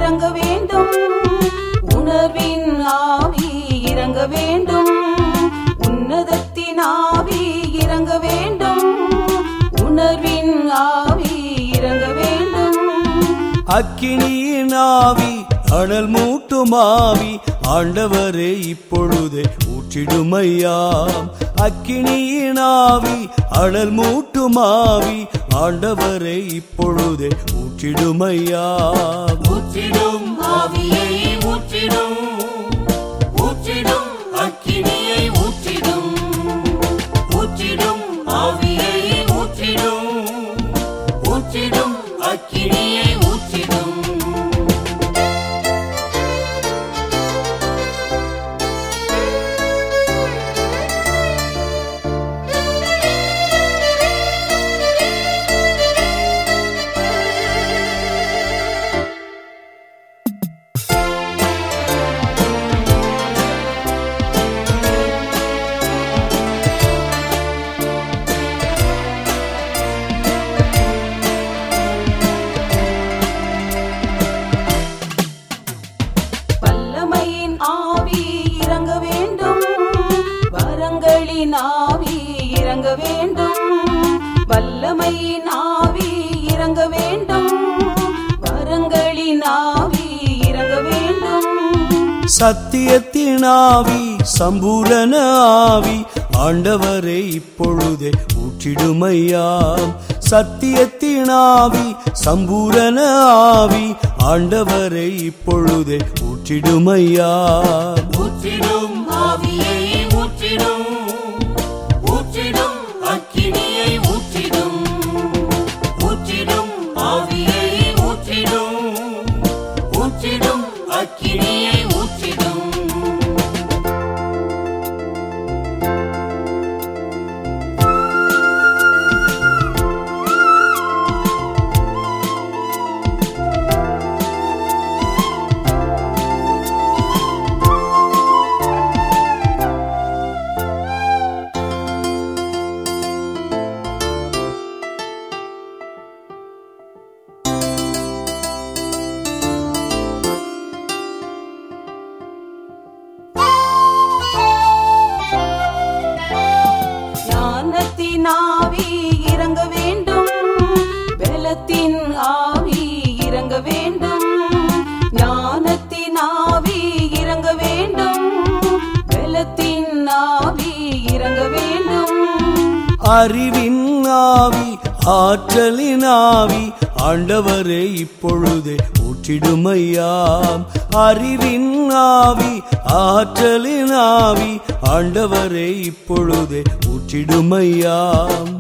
இறங்க வேண்டும் உணர்வின் ஆவி இறங்க வேண்டும் உன்னதத்தின் ஆவி இறங்க வேண்டும் உணர்வின் ஆவி இறங்க வேண்டும் அக்கினியின் ஆவி அனல் மூட்டும் ஆவி ஆண்டவரே இப்பொழுதே ஊற்றிடுமையாம் அக்கினியின் ஆவி அனல் மூட்டும் ஆவி ஆண்டவரே இப்பொழுதே ஊற்றிடுமையாம் ஊற்றிடும் ஆவியை ஊற்றிடும் ஊற்றிடும் அக்கினியை ஊற்றிடும் ஊற்றிடும் ஆவியை ஊற்றிடும் ஊற்றிடும் அக்கினியை ஊற்றிடும் வல்லமையின் ஆவி இறங்க வேண்டும் வரங்களின் ஆவி இறங்க வேண்டும் வல்லமையின் ஆவி இறங்க வேண்டும் வரங்களின் ஆவி இறங்க வேண்டும் சத்தியத்தின் ஆவி சம்பூரண ஆவி ஆண்டவரே இப்பொழுதே ஊற்றிடுமையாம் சத்தியத்தின் ஆவி சம்பூரண ஆவி ஆண்டவரை இப்பொழுதே ஊற்றிடுமையாம் ஊற்றிடும் ஆவியை ஊற்றிடும் ஊற்றிடும் அக்கினியை ஊற்றிடும் ஊற்றிடும் ஆவியை ஊற்றிடும் ஊற்றிடும் அக்கினியை ஊற்றிடும் ஞானத்தின் ஆவி இறங்க வேண்டும் பலத்தின் ஆவி இறங்க வேண்டும் ஞானத்தின் ஆவி இறங்க வேண்டும் பலத்தின் ஆவி இறங்க வேண்டும் அறிவின் ஆவி ஆற்றலின் ஆவி ஆண்டவரே இப்பொழுதே ஊற்றிடுமையாம் அறிவின் ஆவி ஆற்றலின் ஆவி ஆண்டவரே இப்பொழுதே ஊற்றிடுமையாம்